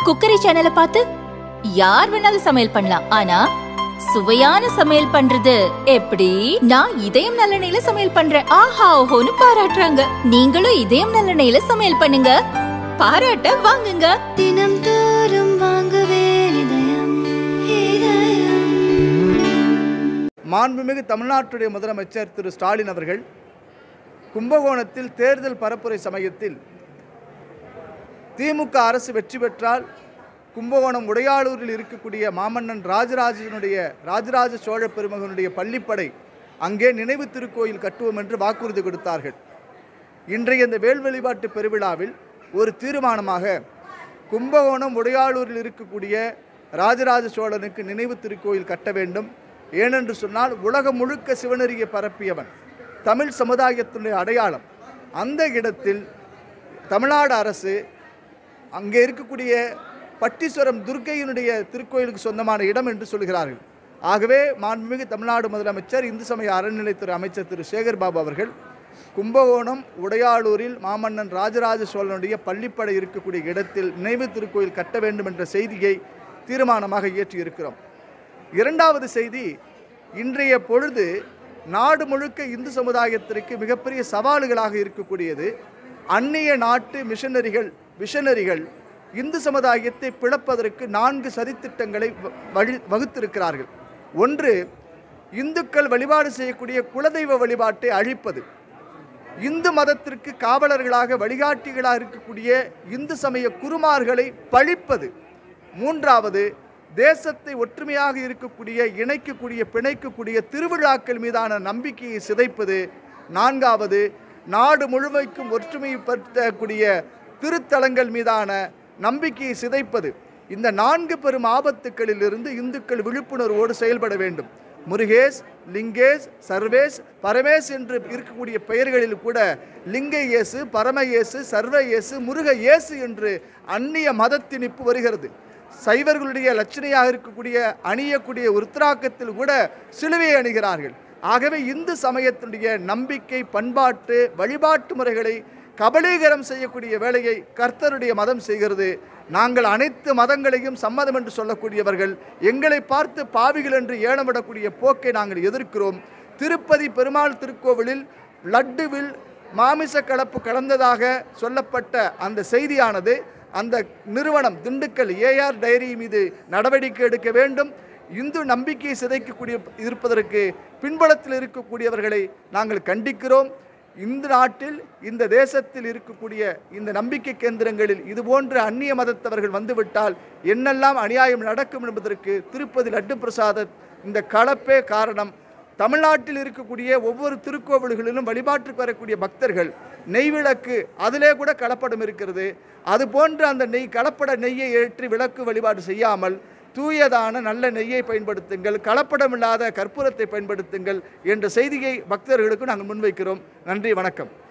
cookery சேனலை பார்த்து யார் வேணாலும் சமையல் பண்ணலாம் ஆனா சுவையான சமையல் பண்றது எப்படி நான் இதயம் நல்லெண்ணெயில சமையல் பண்றேன் ஆஹா ஓஹோன்னு பாராட்டுறாங்க நீங்களும் இதயம் நல்லெண்ணெயில சமையல் பண்ணுங்க பாராட்ட வாங்குங்க தினம் தோறும் வாங்குவே இதயம் இதயம் மாண்புமிகு தமிழ்நாட்டுடைய முதலமைச்சர் திரு ஸ்டாலின் அவர்கள் கும்பகோணத்தில் தேர்தல் பரப்புரை சமயத்தில் திமுக அரசு வெற்றி பெற்றால் கும்பகோணம் உடையாளூரில் இருக்கக்கூடிய மாமன்னன் ராஜராஜனுடைய ராஜராஜ சோழ பெருமகனுடைய பள்ளிப்படை அங்கே நினைவு திருக்கோயில் கட்டுவோம் என்று வாக்குறுதி கொடுத்தார்கள் இன்றைய இந்த வேல் வழிபாட்டு பெருவிழாவில் ஒரு தீர்மானமாக கும்பகோணம் உடையாளூரில் இருக்கக்கூடிய ராஜராஜ சோழனுக்கு நினைவு திருக்கோயில் கட்ட வேண்டும் ஏனென்று சொன்னால் உலகம் முழுக்க சிவனறியை பரப்பியவன் தமிழ் சமுதாயத்தினுடைய அடையாளம் அந்த இடத்தில் தமிழ்நாடு அரசு அங்கே இருக்கக்கூடிய பட்டீஸ்வரம் துர்க்கையினுடைய திருக்கோயிலுக்கு சொந்தமான இடம் என்று சொல்கிறார்கள் ஆகவே மாண்புமிகு தமிழ்நாடு முதலமைச்சர் இந்து சமய அறநிலைத்துறை அமைச்சர் திரு சேகர் பாபு அவர்கள் கும்பகோணம் உடையாளூரில் மாமன்னன் ராஜராஜ சோழனுடைய பள்ளிப்படை இருக்கக்கூடிய இடத்தில் நினைவு திருக்கோயில் கட்ட வேண்டும் என்ற செய்தியை தீர்மானமாக இயற்றியிருக்கிறோம் இரண்டாவது செய்தி இன்றைய பொழுது நாடு முழுக்க இந்து சமுதாயத்திற்கு மிகப்பெரிய சவால்களாக இருக்கக்கூடியது அந்நிய நாட்டு மிஷனரிகள் விஷனரிகள் இந்து சமுதாயத்தை பிளப்பதற்கு நான்கு சதித்திட்டங்களை வ- வழி வகுத்திருக்கிறார்கள் ஒன்று இந்துக்கள் வழிபாடு செய்யக்கூடிய குலதெய்வ வழிபாட்டை அழிப்பது இந்து மதத்திற்கு காவலர்களாக வழிகாட்டிகளாக இருக்கக்கூடிய இந்து சமய குருமார்களை பழிப்பது மூன்றாவது தேசத்தை ஒற்றுமையாக இருக்கக்கூடிய இணைக்கக்கூடிய பிணைக்கக்கூடிய திருவிழாக்கள் மீதான நம்பிக்கையை சிதைப்பது நான்காவது நாடு முழுமைக்கும் ஒற்றுமைப்படுத்தக்கூடிய திருத்தலங்கள் மீதான நம்பிக்கையை சிதைப்பது இந்த நான்கு பெரும் ஆபத்துக்களிலிருந்து இந்துக்கள் விழிப்புணர்வோடு செயல்பட வேண்டும் முருகேஷ் லிங்கேஷ் சர்வேஷ் பரமேஷ் என்று இருக்கக்கூடிய பெயர்களில் கூட லிங்க இயேசு பரம இயேசு சர்வ இயேசு முருக இயேசு என்று அந்நிய மதத்திணிப்பு வருகிறது சைவர்களுடைய லட்சணையாக இருக்கக்கூடிய அணியக்கூடிய உருத்திராக்கத்தில் கூட சிலுவையை அணிகிறார்கள் ஆகவே இந்து சமயத்தினுடைய நம்பிக்கை பண்பாட்டு வழிபாட்டு முறைகளை கபலீகரம் செய்யக்கூடிய வேலையை கர்த்தருடைய மதம் செய்கிறது நாங்கள் அனைத்து மதங்களையும் சம்மதம் என்று சொல்லக்கூடியவர்கள் எங்களை பார்த்து பாவிகள் என்று ஏலமிடக்கூடிய போக்கை நாங்கள் எதிர்க்கிறோம் திருப்பதி பெருமாள் திருக்கோவிலில் லட்டுவில் மாமிச கலப்பு கலந்ததாக சொல்லப்பட்ட அந்த செய்தியானது அந்த நிறுவனம் திண்டுக்கல் ஏஆர் டைரி மீது நடவடிக்கை எடுக்க வேண்டும் இந்து நம்பிக்கையை சிதைக்கக்கூடிய இருப்பதற்கு பின்புலத்தில் இருக்கக்கூடியவர்களை நாங்கள் கண்டிக்கிறோம் இந்த நாட்டில் இந்த தேசத்தில் இருக்கக்கூடிய இந்த நம்பிக்கை கேந்திரங்களில் இதுபோன்ற அந்நிய மதத்தவர்கள் வந்துவிட்டால் என்னெல்லாம் அநியாயம் நடக்கும் என்பதற்கு திருப்பதி லட்டு பிரசாத இந்த கலப்பே காரணம் தமிழ்நாட்டில் இருக்கக்கூடிய ஒவ்வொரு திருக்கோவில்களிலும் வழிபாட்டுக்கு வரக்கூடிய பக்தர்கள் நெய் விளக்கு அதிலே கூட கலப்படம் இருக்கிறது அது போன்று அந்த நெய் கலப்பட நெய்யை ஏற்றி விளக்கு வழிபாடு செய்யாமல் தூயதான நல்ல நெய்யை பயன்படுத்துங்கள் கலப்படமில்லாத கற்பூரத்தை பயன்படுத்துங்கள் என்ற செய்தியை பக்தர்களுக்கு நாங்கள் முன்வைக்கிறோம் நன்றி வணக்கம்